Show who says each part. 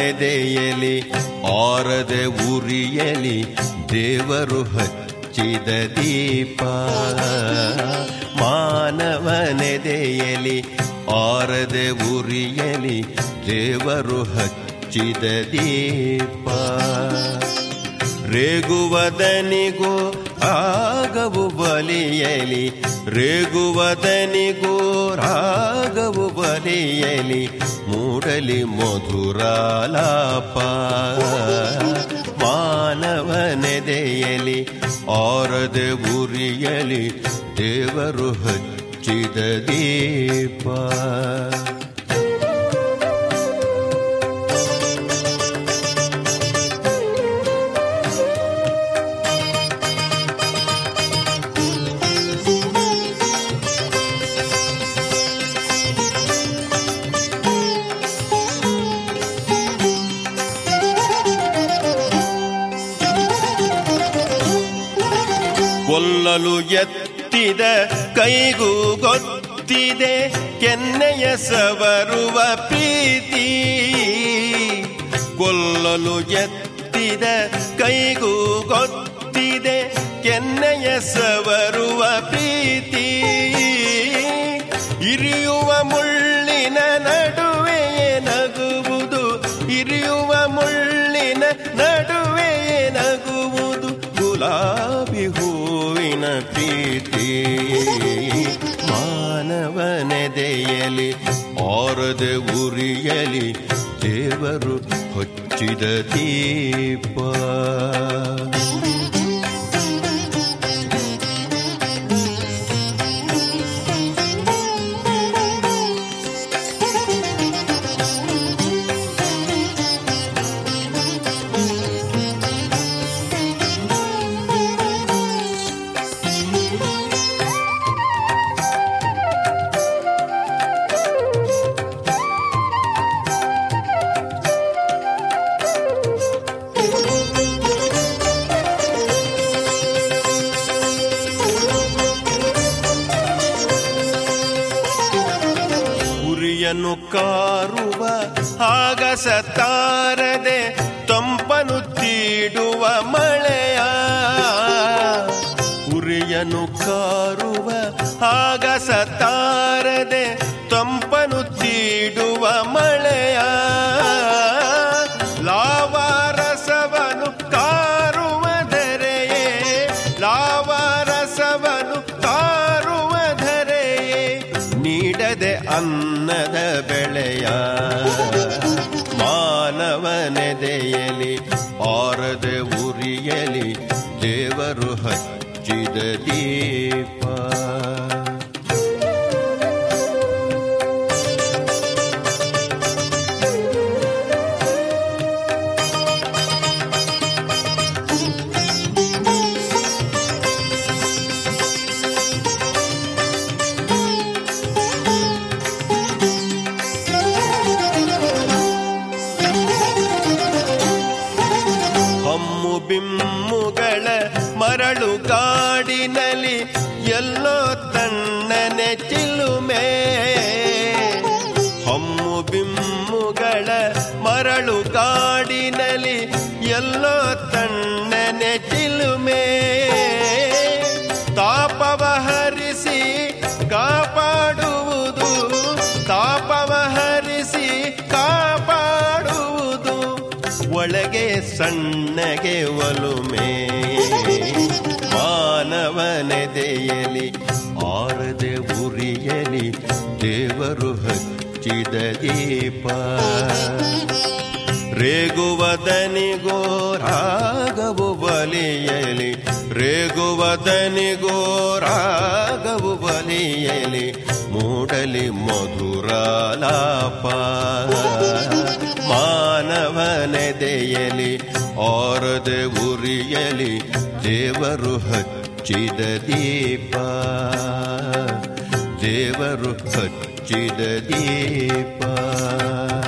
Speaker 1: ಮಾನವನೆದೆಯಲಿ ಆರದೆ ಉರಿಯಲಿ ದೇವರು ಹಚ್ಚಿದ ದೀಪ ಮಾನವನೆದೆಯಲಿ ಆರದೆ ಉರಿಯಲಿ ದೇವರು ಹಚ್ಚಿದ ದೀಪ ರೇಗುವದನಿಗೂ ರಾಗವು ಬಲಿಯಲಿ ರೇಗುವದನಿಗೂ ರಾಗವು ಬಲಿಯಲಿ ಮೂಡಲಿ ಮಧುರಾಲಾಪ ಮಾನವನೆದೆಯಲಿ ಆರದೆ ಉರಿಯಲಿ ದೇವರು ಹಚ್ಚಿದ ದೀಪ ಕೊಲ್ಲಲು ಎತ್ತಿದ ಕೈಗೂ ಗೊತ್ತಿದೆ ಕೆನ್ನೆಯ ಸವರುವ ಪ್ರೀತಿ ಕೊಲ್ಲಲು ಎತ್ತಿದ ಕೈಗೂ ಗೊತ್ತಿದೆ ಕೆನ್ನೆಯ ಸವರುವ ಪ್ರೀತಿ ಇರಿಯುವ ಮುಳ್ಳಿನ ನಡುವೆಯೇ ನಗುವುದು ಇರಿಯುವ ಮುಳ್ಳಿನ ನಡುವೆಯೇ ನಗುವುದು ಗುಲಾಬಿ ಹೂವಿನ ಪ್ರೀತಿ ಮಾನವನೆದೆಯಲಿ ಆರದೆ ಉರಿಯಲಿ ದೇವರು ಹೊಚ್ಚಿದ ದೀಪ ಉರಿಯನ್ನು ಕಾರುವ ಆಗಸ ತಾರದೆ ತಂಪನು ತೀಡುವ ಮಳೆಯ ಉರಿಯನ್ನು ಕಾರುವ ಆಗಸ ತಾರದೆ ತಂಪನು ತೀಡುವ ಮಳೆಯ ಲಾವಾರಸವನು ಕಾರುವ ಧರೆಯೇ ಲಾವಾರಸವನು ಕಾರುವ ಧರೆಯೇ ನೀಡದೆ ಅನ್ನದ ಬೆಳೆಯ ಮಾನವನೆದೆಯಲಿ ಆರದೆ ಉರಿಯಲಿ ದೇವರು ಹಚ್ಚಿದ ದೀಪ ಹಮ್ಮು ಬಿಮ್ಮುಗಳ ಮರಳು ಕಾಡಿನಲ್ಲಿ ಎಲ್ಲೋ ತಣ್ಣನೆ ಚಿಲುಮೆ ಹಮ್ಮು ಬಿಮ್ಮುಗಳ ಮರಳು ಕಾಡಿನಲ್ಲಿ ಎಲ್ಲೋ ತಣ್ಣನೆ ಚಿಲುಮೆ ತಾಪವ ಹರಿಸಿ ಕಾಪಾಡುವುದು ತಾಪವ ಹರಿಸಿ ಕಾಪಾಡುವುದು ಒಳಗೆ ಸಣ್ಣಗೆ ಒಲುಮೆ ಮಾನವನೆದೆಯಲಿ ಆರದೆ ಉರಿಯಲಿ ದೇವರು ಹಚ್ಚಿದ ದೀಪ ರೇಗುವದನಿಗೋ ರಾಗವು ಬಲಿಯಲಿ ರೇಗುವದನಿಗೋ ರಾಗವು ಬಲಿಯಲಿ ಮೂಡಲಿ ಮಧುರಾಲಾಪ ಮಾನವನೆದೆಯಲಿ ಆರದೆ ಉರಿಯಲಿ ದೇವರು ಹಚ್ಚಿದ ದೀಪ ದೇವರು ಹಚ್ಚಿದ ದೀಪ